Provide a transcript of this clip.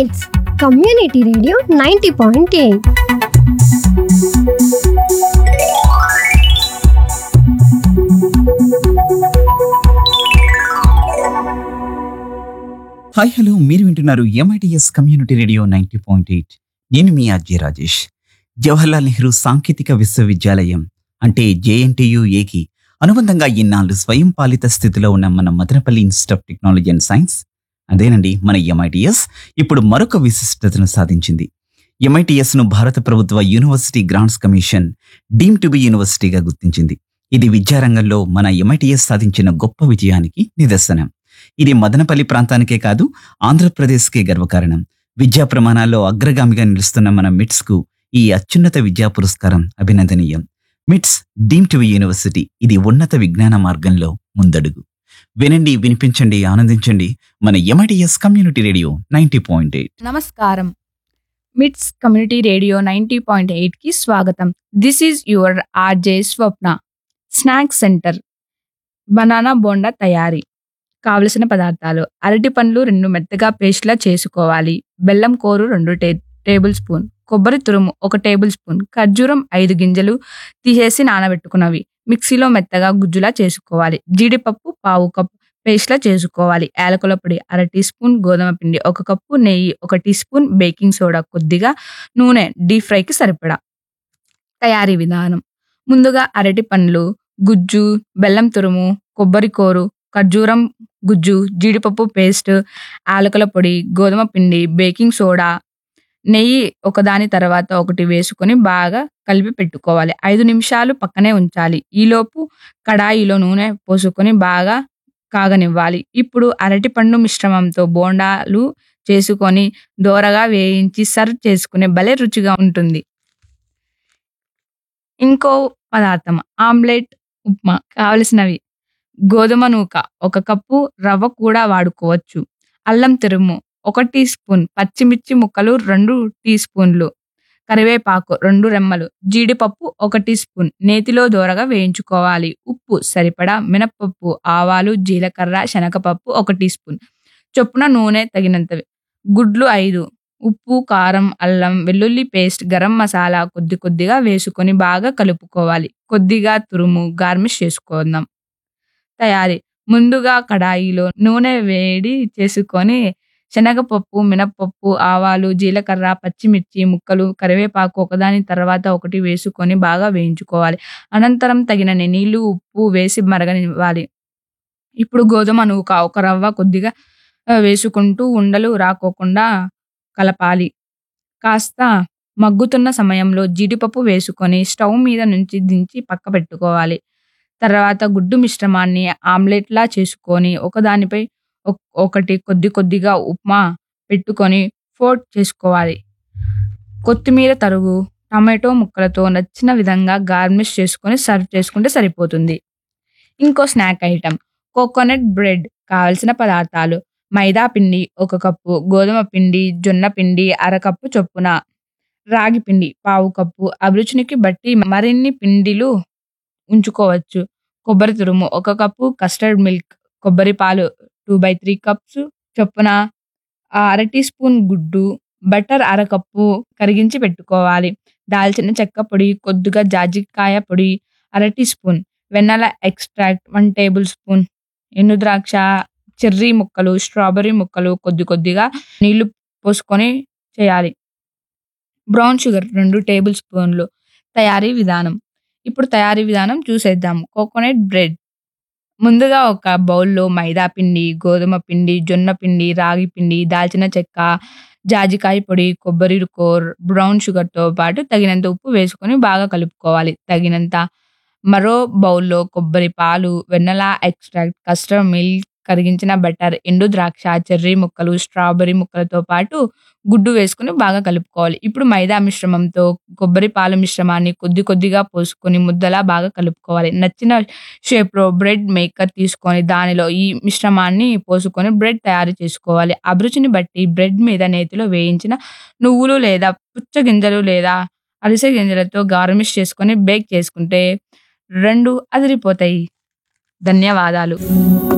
MITS Community Radio 90.8. Hi hello మీరు వింటున్నారు MITS community radio ninety point eight నేను మీ అజయ్ రాజేష్ జవహర్లాల్ నెహ్రూ సాంకేతిక విశ్వవిద్యాలయం అంటే జేఎన్టీయుఏకి అనుబంధంగా ఇన్నాళ్ళు స్వయం పాలిత స్థితిలో ఉన్న మన Madanapalle institute of technology and science అదేనండి మన ఎంఐటిఎస్ ఇప్పుడు మరొక విశిష్టతను సాధించింది ఎంఐటిఎస్ ను భారత ప్రభుత్వ university grants commission deem to be యూనివర్సిటీగా గుర్తించింది ఇది విద్యారంగంలో మన ఎంఐటిఎస్ సాధించిన గొప్ప విజయానికి నిదర్శనం ఇది మదనపల్లి ప్రాంతానికే కాదు ఆంధ్రప్రదేశ్కే గర్వకారణం విద్యా ప్రమాణాల్లో అగ్రగామిగా నిలుస్తున్న మన మిట్స్ కు ఈ అత్యున్నత విద్యా పురస్కారం అభినందనీయం మిట్స్ డీమ్ టు యూనివర్సిటీ ఇది ఉన్నత విజ్ఞాన మార్గంలో ముందడుగు వినండి వినిపించండి ఆనందించండి మన MITS community radio ninety point eight నమస్కారం MITS community radio ninety point ఎయిట్కి స్వాగతం this is your RJ Swapna snack centre banana bonda తయారీ కావలసిన పదార్థాలు అరటి పండ్లు రెండు మెత్తగా పేస్ట్లా చేసుకోవాలి బెల్లం కోరు రెండు టే టేబుల్ స్పూన్ కొబ్బరి తురుము ఒక టేబుల్ స్పూన్ ఖర్జూరం ఐదు గింజలు తీసేసి నానబెట్టుకున్నవి మిక్సీలో మెత్తగా గుజ్జులా చేసుకోవాలి జీడిపప్పు పావు కప్పు పేస్ట్లా చేసుకోవాలి యాలకుల పొడి అర టీ స్పూన్ గోధుమ పిండి ఒక కప్పు నెయ్యి ఒక టీ స్పూన్ బేకింగ్ సోడా కొద్దిగా నూనె డీప్ ఫ్రైకి సరిపడా తయారీ విధానం ముందుగా అరటి పండ్లు గుజ్జు బెల్లం తురుము కొబ్బరి కోరు ఖర్జూరం గుజ్జు జీడిపప్పు పేస్ట్ యాలకుల పొడి గోధుమ పిండి బేకింగ్ సోడా నెయ్యి ఒకదాని తర్వాత ఒకటి వేసుకొని బాగా కలిపి పెట్టుకోవాలి ఐదు నిమిషాలు పక్కనే ఉంచాలి ఈలోపు కడాయిలో నూనె పోసుకొని బాగా కాగనివ్వాలి ఇప్పుడు అరటిపండు మిశ్రమంతో బోండాలు చేసుకొని దోరగా వేయించి సర్వ్ చేసుకునే భలే రుచిగా ఉంటుంది ఇంకో పదార్థం ఆమ్లెట్ ఉప్మా కావలసినవి గోధుమ నూక ఒక కప్పు రవ్వ కూడా వాడుకోవచ్చు అల్లం తురుము ఒక టీ స్పూన్ పచ్చిమిర్చి ముక్కలు రెండు టీ స్పూన్లు కరివేపాకు రెండు రెమ్మలు జీడిపప్పు ఒక టీ స్పూన్ నేతిలో దోరగా వేయించుకోవాలి ఉప్పు సరిపడా మినపప్పు ఆవాలు జీలకర్ర శనగపప్పు ఒక టీ స్పూన్ చొప్పున నూనె తగినంతవి గుడ్లు ఐదు ఉప్పు కారం అల్లం వెల్లుల్లి పేస్ట్ గరం మసాలా కొద్ది కొద్దిగా వేసుకొని బాగా కలుపుకోవాలి కొద్దిగా తురుము గార్నిష్ చేసుకుందాం తయారీ ముందుగా కడాయిలో నూనె వేడి చేసుకొని శనగపప్పు మినపప్పు ఆవాలు జీలకర్ర పచ్చిమిర్చి ముక్కలు కరివేపాకు ఒకదాని తర్వాత ఒకటి వేసుకొని బాగా వేయించుకోవాలి అనంతరం తగినన్ని నీళ్లు ఉప్పు వేసి మరగనివ్వాలి ఇప్పుడు గోధుమ నూక ఒక రవ్వ కొద్దిగా ఆ, వేసుకుంటూ ఉండలు రాకోకుండా కలపాలి కాస్త మగ్గుతున్న సమయంలో జీడిపప్పు వేసుకొని స్టవ్ మీద నుంచి దించి పక్క పెట్టుకోవాలి తర్వాత గుడ్డు మిశ్రమాన్ని ఆమ్లెట్లా చేసుకొని ఒకదానిపై ఒక్- ఒకటి కొద్ది కొద్దిగా ఉప్మా పెట్టుకొని ఫోల్డ్ చేసుకోవాలి కొత్తిమీర తరుగు టమాటో ముక్కలతో నచ్చిన విధంగా గార్నిష్ చేసుకొని సర్వ్ చేసుకుంటే సరిపోతుంది ఇంకో స్నాక్ ఐటమ్ కోకోనట్ బ్రెడ్ కావలసిన పదార్థాలు మైదా పిండి ఒక కప్పు గోధుమ పిండి జొన్న పిండి అరకప్పు చొప్పున రాగి పిండి పావు కప్పు అభిరుచికి బట్టి మరిన్ని పిండిలు ఉంచుకోవచ్చు కొబ్బరి తురుము ఒక కప్పు కస్టర్డ్ మిల్క్ కొబ్బరి పాలు టూ బై త్రీ కప్స్ చొప్పున ఆ అర టీ స్పూన్ గుడ్డు బటర్ అరకప్పు కరిగించి పెట్టుకోవాలి దాల్చిన చెక్క పొడి కొద్దిగా జాజికాయ పొడి అర teaspoon vanilla extract one tablespoon ఎండు ద్రాక్ష చెర్రీ ముక్కలు స్ట్రాబెర్రీ ముక్కలు కొద్ది కొద్దిగా నీళ్లు పోసుకొని చేయాలి బ్రౌన్ షుగర్ రెండు టేబుల్ స్పూన్లు తయారీ విధానం ఇప్పుడు తయారీ విధానం చూసేద్దాం కోకోనట్ బ్రెడ్ ముందుగా ఒక బౌల్లో మైదా పిండి గోధుమ పిండి జొన్న పిండి రాగి పిండి దాల్చిన చెక్క జాజికాయ పొడి కొబ్బరి కోర్ బ్రౌన్ షుగర్తో పాటు తగినంత ఉప్పు వేసుకొని బాగా కలుపుకోవాలి తగినంత మరో బౌల్లో కొబ్బరి పాలు వెన్నెల ఎక్స్ట్రాక్ట్ కస్టర్డ్ మిల్క్ కరిగించిన బటర్ ఎండు ద్రాక్ష చెర్రీ ముక్కలు స్ట్రాబెర్రీ ముక్కలతో పాటు గుడ్డు వేసుకొని బాగా కలుపుకోవాలి ఇప్పుడు మైదా మిశ్రమంతో కొబ్బరి పాల మిశ్రమాన్ని కొద్ది కొద్దిగా పోసుకొని ముద్దలా బాగా కలుపుకోవాలి నచ్చిన షేప్లో బ్రెడ్ మేకర్ తీసుకొని దానిలో ఈ మిశ్రమాన్ని పోసుకొని బ్రెడ్ తయారు చేసుకోవాలి అభిరుచిని బట్టి బ్రెడ్ మీద నేతిలో వేయించిన నువ్వులు లేదా పుచ్చ గింజలు లేదా అరిసె గింజలతో గార్నిష్ చేసుకొని బేక్ చేసుకుంటే రెండు అదిరిపోతాయి ధన్యవాదాలు